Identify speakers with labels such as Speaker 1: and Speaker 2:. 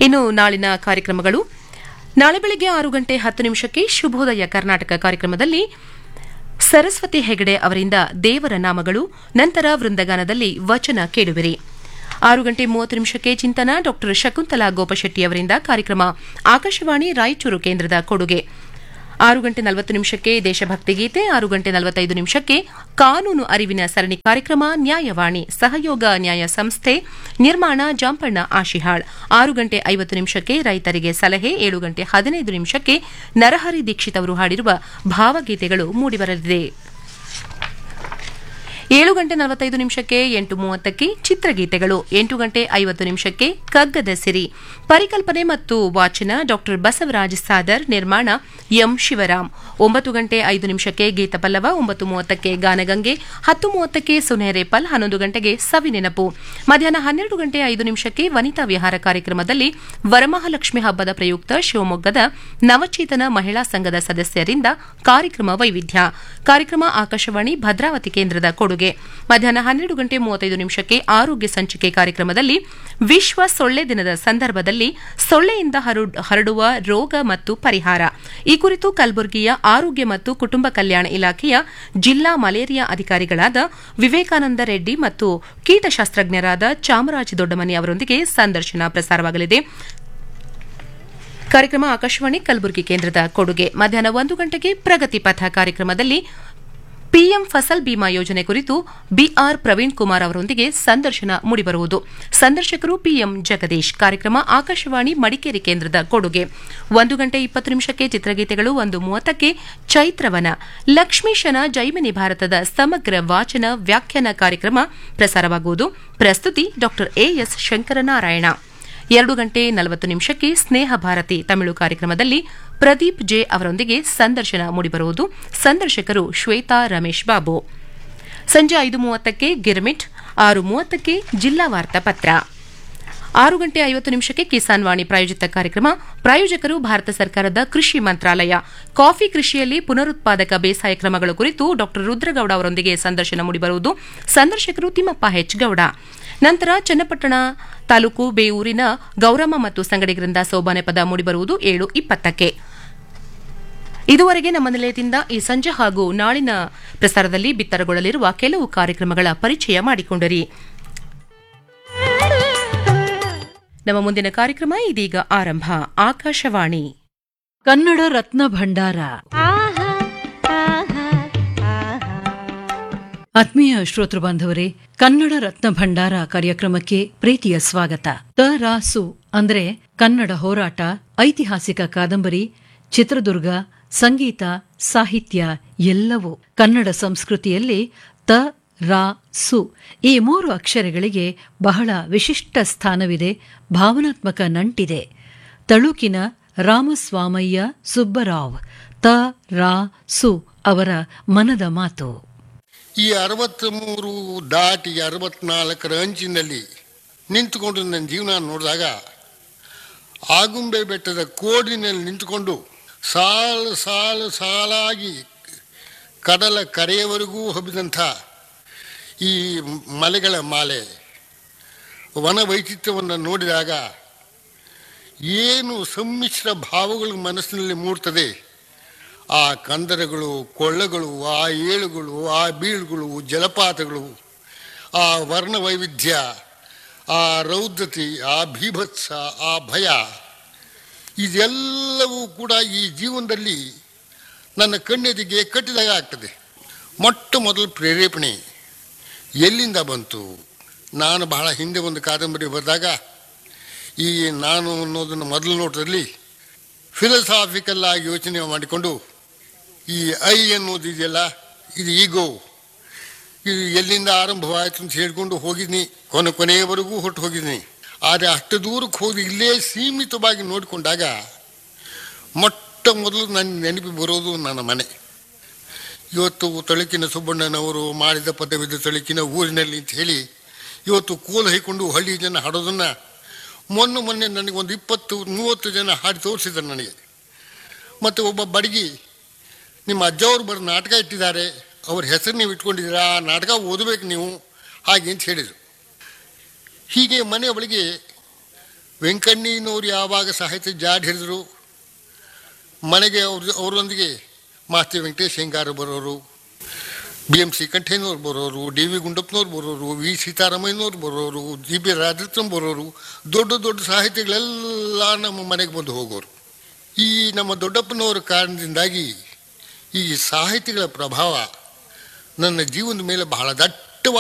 Speaker 1: ಇನ್ನು ನಾಳಿನ ಕಾರ್ಯಕ್ರಮಗಳು ನಾಳೆ ಬೆಳಗ್ಗೆ ಆರು ಗಂಟೆ ಹತ್ತು ನಿಮಿಷಕ್ಕೆ ಶುಭೋದಯ ಕರ್ನಾಟಕ ಕಾರ್ಯಕ್ರಮದಲ್ಲಿ ಸರಸ್ವತಿ ಹೆಗಡೆ ಅವರಿಂದ ದೇವರ ನಾಮಗಳು ನಂತರ ವೃಂದಗಾನದಲ್ಲಿ ವಚನ ಕೇಳುವಿರಿ ಆರು ಗಂಟೆ ಮೂವತ್ತು ನಿಮಿಷಕ್ಕೆ ಚಿಂತನ ಡಾ ಶಕುಂತಲಾ ಗೋಪಶೆಟ್ಟಿ ಅವರಿಂದ ಕಾರ್ಯಕ್ರಮ ಆಕಾಶವಾಣಿ ರಾಯಚೂರು ಕೇಂದ್ರದ ಕೊಡುಗೆ ಆರು ಗಂಟೆ ನಲವತ್ತು ನಿಮಿಷಕ್ಕೆ ದೇಶಭಕ್ತಿ ಗೀತೆ ಆರು ಗಂಟೆ ನಲವತ್ತೈದು ನಿಮಿಷಕ್ಕೆ ಕಾನೂನು ಅರಿವಿನ ಸರಣಿ ಕಾರ್ಯಕ್ರಮ ನ್ಯಾಯವಾಣಿ ಸಹಯೋಗ ನ್ಯಾಯ ಸಂಸ್ಥೆ ನಿರ್ಮಾಣ ಜಾಂಪಣ್ಣ ಆಶಿಹಾಳ್ ಆರು ಗಂಟೆ ಐವತ್ತು ನಿಮಿಷಕ್ಕೆ ರೈತರಿಗೆ ಸಲಹೆ ಏಳು ಗಂಟೆ ಹದಿನೈದು ನಿಮಿಷಕ್ಕೆ ನರಹರಿ ದೀಕ್ಷಿತ್ ಅವರು ಹಾಡಿರುವ ಭಾವಗೀತೆಗಳು ಮೂಡಿಬರಲಿದೆ ಏಳು ಗಂಟೆ ನಲವತ್ತೈದು ನಿಮಿಷಕ್ಕೆ ಎಂಟು ಮೂವತ್ತಕ್ಕೆ ಚಿತ್ರಗೀತೆಗಳು ಎಂಟು ಗಂಟೆ ಐವತ್ತು ನಿಮಿಷಕ್ಕೆ ಕಗ್ಗದ ಸಿರಿ ಪರಿಕಲ್ಪನೆ ಮತ್ತು ವಾಚನ ಡಾ ಬಸವರಾಜ್ ಸಾದರ್ ನಿರ್ಮಾಣ ಎಂ ಶಿವರಾಮ್ ಒಂಬತ್ತು ಗಂಟೆ ಐದು ನಿಮಿಷಕ್ಕೆ ಗೀತಪಲ್ಲವ ಒಂಬತ್ತು ಮೂವತ್ತಕ್ಕೆ ಗಾನಗಂಗೆ ಹತ್ತು ಮೂವತ್ತಕ್ಕೆ ಸುನೇರೇಪಲ್ ಹನ್ನೊಂದು ಗಂಟೆಗೆ ಸವಿನೆನಪು ಮಧ್ಯಾಹ್ನ ಹನ್ನೆರಡು ಗಂಟೆ ಐದು ನಿಮಿಷಕ್ಕೆ ವನಿತಾ ವಿಹಾರ ಕಾರ್ಯಕ್ರಮದಲ್ಲಿ ವರಮಹಾಲಕ್ಷ್ಮಿ ಹಬ್ಬದ ಪ್ರಯುಕ್ತ ಶಿವಮೊಗ್ಗದ ನವಚೇತನ ಮಹಿಳಾ ಸಂಘದ ಸದಸ್ಯರಿಂದ ಕಾರ್ಯಕ್ರಮ ವೈವಿಧ್ಯ ಕಾರ್ಯಕ್ರಮ ಆಕಾಶವಾಣಿ ಭದ್ರಾವತಿ ಕೇಂದ್ರದ ಕೊಡುಗೆ ಮಧ್ಯಾಹ್ನ ಹನ್ನೆರಡು ಗಂಟೆ ಮೂವತ್ತೈದು ನಿಮಿಷಕ್ಕೆ ಆರೋಗ್ಯ ಸಂಚಿಕೆ ಕಾರ್ಯಕ್ರಮದಲ್ಲಿ ವಿಶ್ವ ಸೊಳ್ಳೆ ದಿನದ ಸಂದರ್ಭದಲ್ಲಿ ಸೊಳ್ಳೆಯಿಂದ ಹರಡುವ ರೋಗ ಮತ್ತು ಪರಿಹಾರ ಈ ಕುರಿತು ಕಲಬುರಗಿಯ ಆರೋಗ್ಯ ಮತ್ತು ಕುಟುಂಬ ಕಲ್ಯಾಣ ಇಲಾಖೆಯ ಜಿಲ್ಲಾ ಮಲೇರಿಯಾ ಅಧಿಕಾರಿಗಳಾದ ವಿವೇಕಾನಂದ ರೆಡ್ಡಿ ಮತ್ತು ಕೀಟಶಾಸ್ತ್ರಜ್ಞರಾದ ಚಾಮರಾಜ ದೊಡ್ಡಮನಿ ಅವರೊಂದಿಗೆ ಸಂದರ್ಶನ ಪ್ರಸಾರವಾಗಲಿದೆ ಕಾರ್ಯಕ್ರಮ ಆಕಾಶವಾಣಿ ಕಲಬುರಗಿ ಕೇಂದ್ರದ ಕೊಡುಗೆ ಮಧ್ಯಾಹ್ನ ಒಂದು ಗಂಟೆಗೆ ಪ್ರಗತಿ ಪಥ ಕಾರ್ಯಕ್ರಮದಲ್ಲಿ ಪಿಎಂ ಫಸಲ್ ಬಿಮಾ ಯೋಜನೆ ಕುರಿತು ಬಿಆರ್ ಪ್ರವೀಣ್ ಕುಮಾರ್ ಅವರೊಂದಿಗೆ ಸಂದರ್ಶನ ಮೂಡಿಬರುವುದು ಸಂದರ್ಶಕರು ಪಿಎಂ ಜಗದೀಶ್ ಕಾರ್ಯಕ್ರಮ ಆಕಾಶವಾಣಿ ಮಡಿಕೇರಿ ಕೇಂದ್ರದ ಕೊಡುಗೆ ಒಂದು ಗಂಟೆ ಇಪ್ಪತ್ತು ನಿಮಿಷಕ್ಕೆ ಚಿತ್ರಗೀತೆಗಳು ಒಂದು ಮೂವತ್ತಕ್ಕೆ ಚೈತ್ರವನ ಲಕ್ಷ್ಮೀಶನ ಜೈಮಿನಿ ಭಾರತದ ಸಮಗ್ರ ವಾಚನ ವ್ಯಾಖ್ಯಾನ ಕಾರ್ಯಕ್ರಮ ಪ್ರಸಾರವಾಗುವುದು ಪ್ರಸ್ತುತಿ ಡಾ ಎಎಸ್ ಶಂಕರನಾರಾಯಣ ಎರಡು ಗಂಟೆ ನಲವತ್ತು ನಿಮಿಷಕ್ಕೆ ಸ್ನೇಹ ಭಾರತಿ ತಮಿಳು ಕಾರ್ಯಕ್ರಮದಲ್ಲಿ ಪ್ರದೀಪ್ ಜೆ ಅವರೊಂದಿಗೆ ಸಂದರ್ಶನ ಮೂಡಿಬರುವುದು ಸಂದರ್ಶಕರು ಶ್ವೇತಾ ರಮೇಶ್ ಬಾಬು ಸಂಜೆ ಐದು ಮೂವತ್ತಕ್ಕೆ ಗಿರ್ಮಿಟ್ ಆರು ಮೂವತ್ತಕ್ಕೆ ಜಿಲ್ಲಾ ವಾರ್ತಾ ಪತ್ರ ಆರು ಗಂಟೆ ಐವತ್ತು ನಿಮಿಷಕ್ಕೆ ಕಿಸಾನ್ ವಾಣಿ ಪ್ರಾಯೋಜಿತ ಕಾರ್ಯಕ್ರಮ ಪ್ರಾಯೋಜಕರು ಭಾರತ ಸರ್ಕಾರದ ಕೃಷಿ ಮಂತ್ರಾಲಯ ಕಾಫಿ ಕೃಷಿಯಲ್ಲಿ ಪುನರುತ್ಪಾದಕ ಬೇಸಾಯ ಕ್ರಮಗಳ ಕುರಿತು ಡಾ ರುದ್ರಗೌಡ ಅವರೊಂದಿಗೆ ಸಂದರ್ಶನ ಮೂಡಿಬರುವುದು ಸಂದರ್ಶಕರು ತಿಮ್ಮಪ್ಪ ಹೆಚ್ ಗೌಡ ನಂತರ ಚನ್ನಪಟ್ಟಣ ತಾಲೂಕು ಬೇವೂರಿನ ಗೌರಮ್ಮ ಮತ್ತು ಸಂಗಡಿಗರಿಂದ ಸೋಬಾನೆ ಪದ ಮೂಡಿಬರುವುದು ಏಳು ಇಪ್ಪತ್ತಕ್ಕೆ ಇದುವರೆಗೆ ನಮ್ಮ ನಿಲಯದಿಂದ ಈ ಸಂಜೆ ಹಾಗೂ ನಾಳಿನ ಪ್ರಸಾರದಲ್ಲಿ ಬಿತ್ತರಗೊಳ್ಳಲಿರುವ ಕೆಲವು ಕಾರ್ಯಕ್ರಮಗಳ ಪರಿಚಯ ಮಾಡಿಕೊಂಡರಿ ನಮ್ಮ ಮುಂದಿನ ಕಾರ್ಯಕ್ರಮ ಇದೀಗ ಆರಂಭ ಆಕಾಶವಾಣಿ
Speaker 2: ಕನ್ನಡ ರತ್ನ ಭಂಡಾರ ಆತ್ಮೀಯ ಶ್ರೋತೃ ಬಾಂಧವರೇ ಕನ್ನಡ ರತ್ನ ಭಂಡಾರ ಕಾರ್ಯಕ್ರಮಕ್ಕೆ ಪ್ರೀತಿಯ ಸ್ವಾಗತ ತ ರಾಸು ಅಂದ್ರೆ ಕನ್ನಡ ಹೋರಾಟ ಐತಿಹಾಸಿಕ ಕಾದಂಬರಿ ಚಿತ್ರದುರ್ಗ ಸಂಗೀತ ಸಾಹಿತ್ಯ ಎಲ್ಲವೂ ಕನ್ನಡ ಸಂಸ್ಕೃತಿಯಲ್ಲಿ ತ ರಾ ಸು ಈ ಮೂರು ಅಕ್ಷರಗಳಿಗೆ ಬಹಳ ವಿಶಿಷ್ಟ ಸ್ಥಾನವಿದೆ ಭಾವನಾತ್ಮಕ ನಂಟಿದೆ ತಳುಕಿನ ರಾಮಸ್ವಾಮಯ್ಯ ಸುಬ್ಬರಾವ್ ತ ರಾ ಸು ಅವರ ಮನದ ಮಾತು
Speaker 3: ಈ ಅರವತ್ತ್ಮೂರು ದಾಟಿ ಅರವತ್ನಾಲ್ಕರ ಅಂಚಿನಲ್ಲಿ ನಿಂತುಕೊಂಡು ನನ್ನ ಜೀವನ ನೋಡಿದಾಗ ಆಗುಂಬೆ ಬೆಟ್ಟದ ಕೋಡಿನಲ್ಲಿ ನಿಂತುಕೊಂಡು ಸಾಲು ಸಾಲು ಸಾಲಾಗಿ ಕಡಲ ಕರೆಯವರೆಗೂ ಹಬ್ಬಿದಂಥ ಈ ಮಲೆಗಳ ಮಾಲೆ ವನ ವೈಚಿತ್ರ್ಯವನ್ನು ನೋಡಿದಾಗ ಏನು ಸಮ್ಮಿಶ್ರ ಭಾವಗಳು ಮನಸ್ಸಿನಲ್ಲಿ ಮೂಡ್ತದೆ ಆ ಕಂದರಗಳು ಕೊಳ್ಳಗಳು ಆ ಏಳುಗಳು ಆ ಬೀಳುಗಳು ಜಲಪಾತಗಳು ಆ ವರ್ಣ ವೈವಿಧ್ಯ ಆ ರೌದ್ರತೆ ಆ ಭೀಭತ್ಸ ಆ ಭಯ ಇದೆಲ್ಲವೂ ಕೂಡ ಈ ಜೀವನದಲ್ಲಿ ನನ್ನ ಕಣ್ಣೆದಿಗೆ ಕಟ್ಟಿದಾಗ ಆಗ್ತದೆ ಮೊಟ್ಟ ಮೊದಲು ಪ್ರೇರೇಪಣೆ ಎಲ್ಲಿಂದ ಬಂತು ನಾನು ಬಹಳ ಹಿಂದೆ ಒಂದು ಕಾದಂಬರಿ ಬರೆದಾಗ ಈ ನಾನು ಅನ್ನೋದನ್ನು ಮೊದಲು ನೋಟದಲ್ಲಿ ಫಿಲಸಾಫಿಕಲ್ ಆಗಿ ಯೋಚನೆ ಮಾಡಿಕೊಂಡು ಈ ಐ ಅನ್ನೋದು ಇದೆಯಲ್ಲ ಇದು ಈಗೋ ಇದು ಎಲ್ಲಿಂದ ಆರಂಭವಾಯಿತು ಅಂತ ಹೇಳ್ಕೊಂಡು ಹೋಗಿದ್ದೀನಿ ಕೊನೆ ಕೊನೆಯವರೆಗೂ ಹೊಟ್ಟು ಹೋಗಿದ್ದೀನಿ ಆದರೆ ಅಷ್ಟು ದೂರಕ್ಕೆ ಹೋಗಿ ಇಲ್ಲೇ ಸೀಮಿತವಾಗಿ ನೋಡಿಕೊಂಡಾಗ ಮೊಟ್ಟ ಮೊದಲು ನನ್ನ ನೆನಪು ಬರೋದು ನನ್ನ ಮನೆ ಇವತ್ತು ತಳುಕಿನ ಸುಬ್ಬಣ್ಣನವರು ಮಾಡಿದ ಪದವಿದ ತಳುಕಿನ ಊರಿನಲ್ಲಿ ಅಂತ ಹೇಳಿ ಇವತ್ತು ಕೋಲು ಹೈಕೊಂಡು ಹಳ್ಳಿ ಜನ ಹಾಡೋದನ್ನು ಮೊನ್ನೆ ಮೊನ್ನೆ ನನಗೆ ಒಂದು ಇಪ್ಪತ್ತು ಮೂವತ್ತು ಜನ ಹಾಡಿ ತೋರಿಸಿದ್ದಾರೆ ನನಗೆ ಮತ್ತು ಒಬ್ಬ ಬಡಗಿ ನಿಮ್ಮ ಅಜ್ಜವ್ರು ಬರೋ ನಾಟಕ ಇಟ್ಟಿದ್ದಾರೆ ಅವ್ರ ಹೆಸರು ನೀವು ಇಟ್ಕೊಂಡಿದ್ದೀರಾ ಆ ನಾಟಕ ಓದಬೇಕು ನೀವು ಹಾಗೆ ಅಂತ ಹೇಳಿದರು ಹೀಗೆ ಮನೆಯ ಒಳಗೆ ವೆಂಕಣ್ಣನವರು ಯಾವಾಗ ಸಾಹಿತ್ಯ ಜಾಡ್ ಹಿಡಿದ್ರು ಮನೆಗೆ ಅವ್ರ ಅವರೊಂದಿಗೆ ಮಾಸ್ತಿ ವೆಂಕಟೇಶ್ ಹೆಂಗಾರ ಬರೋರು ಬಿ ಎಂ ಸಿ ಕಂಠೇನವ್ರು ಬರೋರು ಡಿ ವಿ ಗುಂಡಪ್ಪನವ್ರು ಬರೋರು ವಿ ಸೀತಾರಾಮಯ್ಯನವ್ರು ಬರೋರು ಜಿ ಬಿ ರಾಜರತ್ನ ಬರೋರು ದೊಡ್ಡ ದೊಡ್ಡ ಸಾಹಿತಿಗಳೆಲ್ಲ ನಮ್ಮ ಮನೆಗೆ ಬಂದು ಹೋಗೋರು ಈ ನಮ್ಮ ದೊಡ್ಡಪ್ಪನವರ ಕಾರಣದಿಂದಾಗಿ ಈ ಸಾಹಿತಿಗಳ ಪ್ರಭಾವ ನನ್ನ ಜೀವನದ ಮೇಲೆ ಬಹಳ ದಟ್ಟ